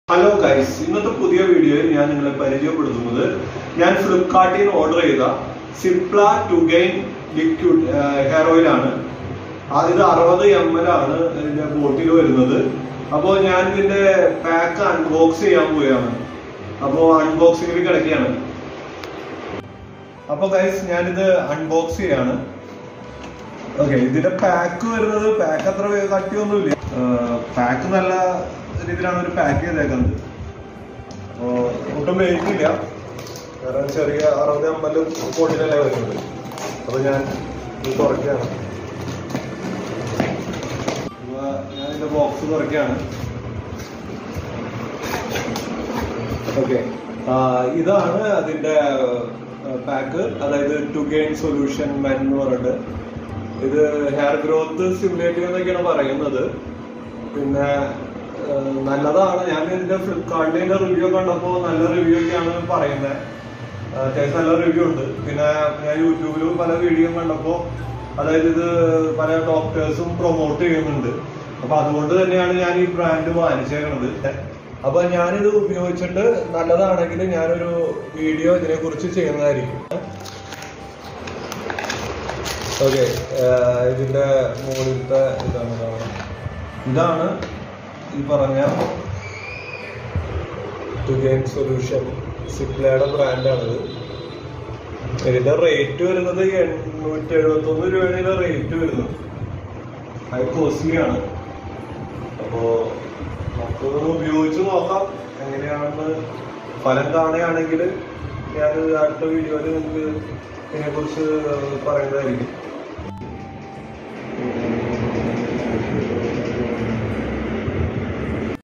Hello guys ഇന്നത്തെ പുതിയ വീഡിയോയിൽ ഞാൻ നിങ്ങളെ പരിചയപ്പെടുത്തുന്നത് ഞാൻ ഫ്ലിപ്കാർട്ടിൽ നിന്ന് ഓർഡർ ചെയ്ത Cipla Tugain liquid hair oil ആണ് അത് ഇത് അറുപത് എം എൽ ആണ് ഇതിന്റെ ബോട്ടിൽ വരുന്നത് അപ്പോൾ ഞാൻ ഇതിന്റെ പാക്ക് അൺബോക്സ് ചെയ്യാൻ പോവുകയാണ് അപ്പോൾ അൺബോക്സിംഗിൽ കിടക്കുകയാണ് അപ്പോൾ ഗൈസ് ഞാനിത് അൺബോക്സ് ചെയ്യാണ് ഓക്കെ ഇതിന്റെ പാക്ക് വരുന്നത് പാക്ക് അത്ര കട്ടിയൊന്നുമില്ല പാക്ക് നല്ല രീതിയിലാണ് ഒരു പാക്ക് ചെയ്തേക്കുന്നത് അപ്പോ ഒട്ടും വെയിറ്റ് ഇല്ല കാരണം ചെറിയ അറുപത് അമ്പത് കോടിയിലല്ലേ വരുന്നത് അപ്പൊ ഞാൻ ഇത് തുറക്കുകയാണ് അപ്പൊ ഞാൻ ഇതിന്റെ ബോക്സ് തുറക്കുകയാണ് ഓക്കെ ഇതാണ് അതിന്റെ പാക്ക് അതായത് ടു ഗെയിൻ സൊല്യൂഷൻ മെൻ എന്ന് പറഞ്ഞിട്ട് ഇത് ഹെയർ ഗ്രോത്ത് സ്റ്റിമുലേറ്റ് എന്നൊക്കെയാണ് പറയുന്നത് പിന്നെ ഏഹ്, നല്ലതാണ് ഞാൻ ഇതിന്റെ ഫ്ലിപ്കാർട്ടിന്റെ റിവ്യൂ കണ്ടപ്പോ നല്ല റിവ്യൂ ഒക്കെയാണ് പറയുന്നത് അത്യാവശ്യം നല്ല റിവ്യൂ ഉണ്ട് പിന്നെ ഞാൻ യൂട്യൂബിൽ പല വീഡിയോ കണ്ടപ്പോ അതായത് ഇത് പല ഡോക്ടേഴ്സും പ്രൊമോട്ട് ചെയ്യുന്നുണ്ട് അപ്പൊ അതുകൊണ്ട് തന്നെയാണ് ഞാൻ ഈ ബ്രാൻഡ് വാങ്ങിച്ചേക്കണത് അപ്പൊ ഞാനിത് ഉപയോഗിച്ചിട്ട് നല്ലതാണെങ്കിൽ ഞാനൊരു വീഡിയോ ഇതിനെ കുറിച്ച് ചെയ്യുന്നതായിരിക്കും ഓക്കെ ഇതിന്റെ മുകളിലത്തെ ഇതാണ് ഇതാണ്. ഇതാണ് ഈ പറഞ്ഞ തുകേൻ സൊല്യൂഷൻ സിപ്ലയുടെ ബ്രാൻഡാണിത് ഇതിന്റെ റേറ്റ് വരുന്നത് എണ്ണൂറ്റി എഴുപത്തി ഒന്ന് രൂപയാണ് ഇതിന്റെ റേറ്റ് വരുന്നത് ഹൈ കോസ്റ്റ്ലി ആണ് അപ്പോ നമുക്കൊന്ന് ഉപയോഗിച്ച് നോക്കാം എങ്ങനെയാണെന്ന് ഫലം കാണുകയാണെങ്കിൽ ഞാൻ അടുത്ത വീഡിയോയിൽ നിങ്ങൾക്ക് ഇതിനെക്കുറിച്ച് പറയുന്നതായിരിക്കും